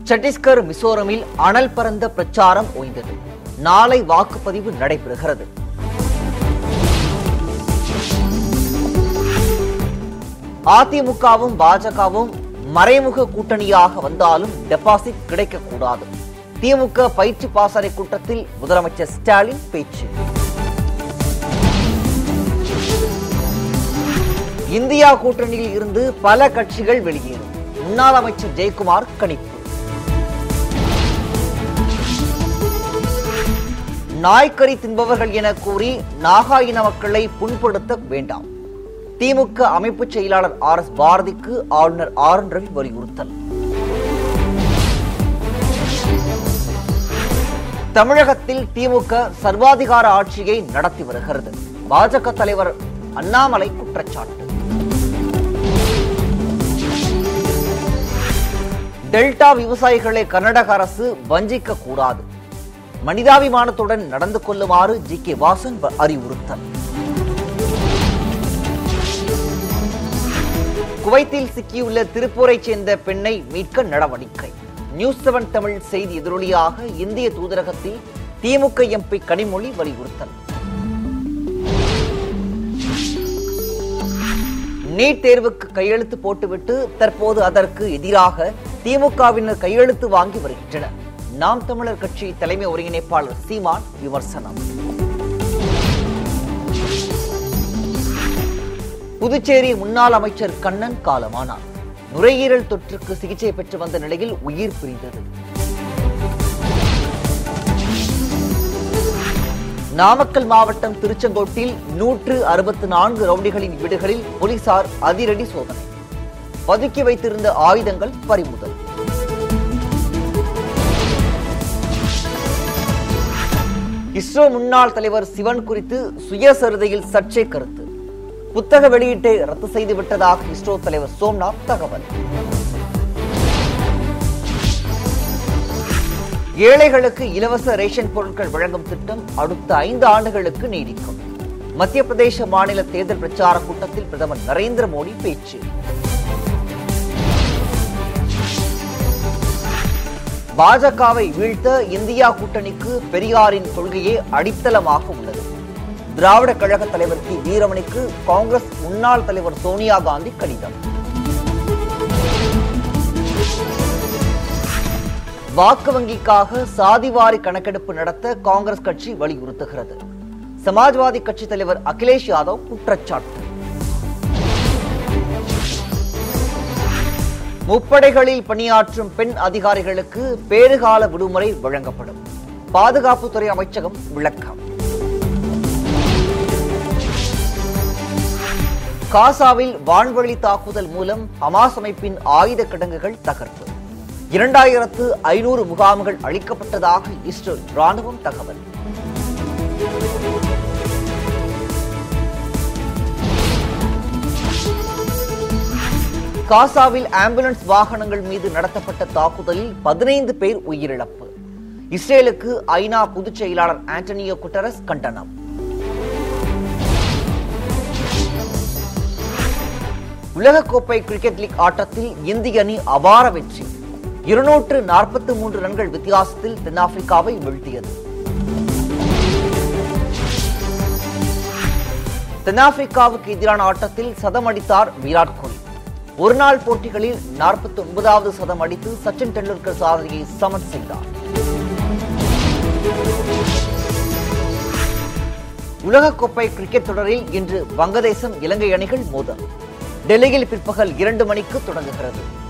சத்தீஸ்கர் மிசோரமில் அனல் பறந்த பிரச்சாரம் ஓய்ந்தது நாளை வாக்குப்பதிவு நடைபெறுகிறது அதிமுகவும் பாஜகவும் மறைமுக கூட்டணியாக வந்தாலும் டெபாசிட் கிடைக்கக்கூடாது திமுக பயிற்சி பாசறை கூட்டத்தில் முதலமைச்சர் ஸ்டாலின் பேச்சு இந்தியா கூட்டணியில் இருந்து பல கட்சிகள் வெளியேறும் முன்னாள் அமைச்சர் ஜெயக்குமார் கணிப்பு நாய்க்கறி தின்பவர்கள் என கூறி நாகா இன மக்களை புண்படுத்த வேண்டாம் திமுக அமைப்பு செயலாளர் ஆர் எஸ் பாரதிக்கு ஆளுநர் ஆர் என் ரவி வலியுறுத்தல் தமிழகத்தில் திமுக சர்வாதிகார ஆட்சியை நடத்தி வருகிறது பாஜக தலைவர் அண்ணாமலை குற்றச்சாட்டு டெல்டா விவசாயிகளை கர்நாடக அரசு வஞ்சிக்க கூடாது மனிதாபிமானத்துடன் நடந்து கொள்ளுமாறு ஜி கே வாசன் வ- அறிவுறுத்தல் குவைத்தில் சிக்கியுள்ள திருப்பூரைச் சேர்ந்த பெண்ணை மீட்க நடவடிக்கை நியூஸ் செவன் தமிழ் செய்தி எதிரொலியாக இந்திய தூதரகத்தில் திமுக எம்பி கனிமொழி வலியுறுத்தல் நீட் தேர்வுக்கு கையெழுத்து போட்டுவிட்டு தற்போது அதற்கு எதிராக திமுகவினர் கையெழுத்து வாங்கி வருகின்றனர் நாம் தமிழர் கட்சி தலைமை ஒருங்கிணைப்பாளர் சீமான் விமர்சனம் புதுச்சேரி முன்னாள் அமைச்சர் கண்ணன் காலமானார் நுரையீரல் தொற்றுக்கு சிகிச்சை பெற்று வந்த நிலையில் உயிர் பிரிந்தது நாமக்கல் மாவட்டம் திருச்செங்கோட்டில் நூற்று அறுபத்து நான்கு ரவுடிகளின் வீடுகளில் போலீசார் அதிரடி சோதனை பதுக்கி வைத்திருந்த ஆயுதங்கள் பறிமுதல் இஸ்ரோ முன்னாள் தலைவர் சிவன் குறித்து சுயசரிதையில் சர்ச்சை கருத்து புத்தக வெளியீட்டை ரத்து செய்து விட்டதாக இஸ்ரோ தலைவர் சோம்நாத் தகவல் ஏழைகளுக்கு இலவச ரேஷன் பொருட்கள் வழங்கும் திட்டம் அடுத்த ஐந்து ஆண்டுகளுக்கு நீடிக்கும் மத்திய பிரதேச மாநில தேர்தல் பிரச்சார கூட்டத்தில் பிரதமர் நரேந்திர மோடி பேச்சு பாஜகவை வீழ்த்த இந்தியா கூட்டணிக்கு பெரியாரின் கொள்கையே அடித்தளமாக உள்ளது திராவிட கழக தலைவர் கி வீரமணிக்கு காங்கிரஸ் முன்னாள் தலைவர் சோனியா காந்தி கடிதம் வாக்கு வங்கிக்காக சாதிவாரி கணக்கெடுப்பு நடத்த காங்கிரஸ் கட்சி வலியுறுத்துகிறது சமாஜ்வாதி கட்சி தலைவர் அகிலேஷ் யாதவ் குற்றச்சாட்டு முப்படைகளில் பணியாற்றும் பெண் அதிகாரிகளுக்கு பேறுகால விடுமுறை வழங்கப்படும் பாதுகாப்புத்துறை அமைச்சகம் விளக்கம் காசாவில் வான்வழி தாக்குதல் மூலம் ஹமாஸ் அமைப்பின் ஆயுத கிடங்குகள் தகர்ப்பு இரண்டாயிரத்து ஐநூறு முகாம்கள் அளிக்கப்பட்டதாக இஸ்ரேல் ராணுவம் தகவல் காசாவில் ஆம்புலன்ஸ் வாகனங்கள் மீது நடத்தப்பட்ட தாக்குதலில் பதினைந்து பேர் உயிரிழப்பு இஸ்ரேலுக்கு ஐநா பொதுச் செயலாளர் ஆண்டனியோ குட்டரஸ் கண்டனம் உலகக்கோப்பை கிரிக்கெட் லீக் ஆட்டத்தில் இந்திய அணி அபார வெற்றி இருநூற்று நாற்பத்தி மூன்று ரன்கள் வித்தியாசத்தில் தென்னாப்பிரிக்காவை வீழ்த்தியது தென்னாப்பிரிக்காவுக்கு எதிரான ஆட்டத்தில் சதம் அடித்தார் விராட் கோலி ஒருநாள் போட்டிகளில் நாற்பத்தி ஒன்பதாவது சதம் அடித்து சச்சின் டெண்டுல்கர் சாதனையை சமன் செய்தார் உலகக்கோப்பை கிரிக்கெட் தொடரில் இன்று வங்கதேசம் இலங்கை அணிகள் மோதல் டெல்லியில் பிற்பகல் இரண்டு மணிக்கு தொடங்குகிறது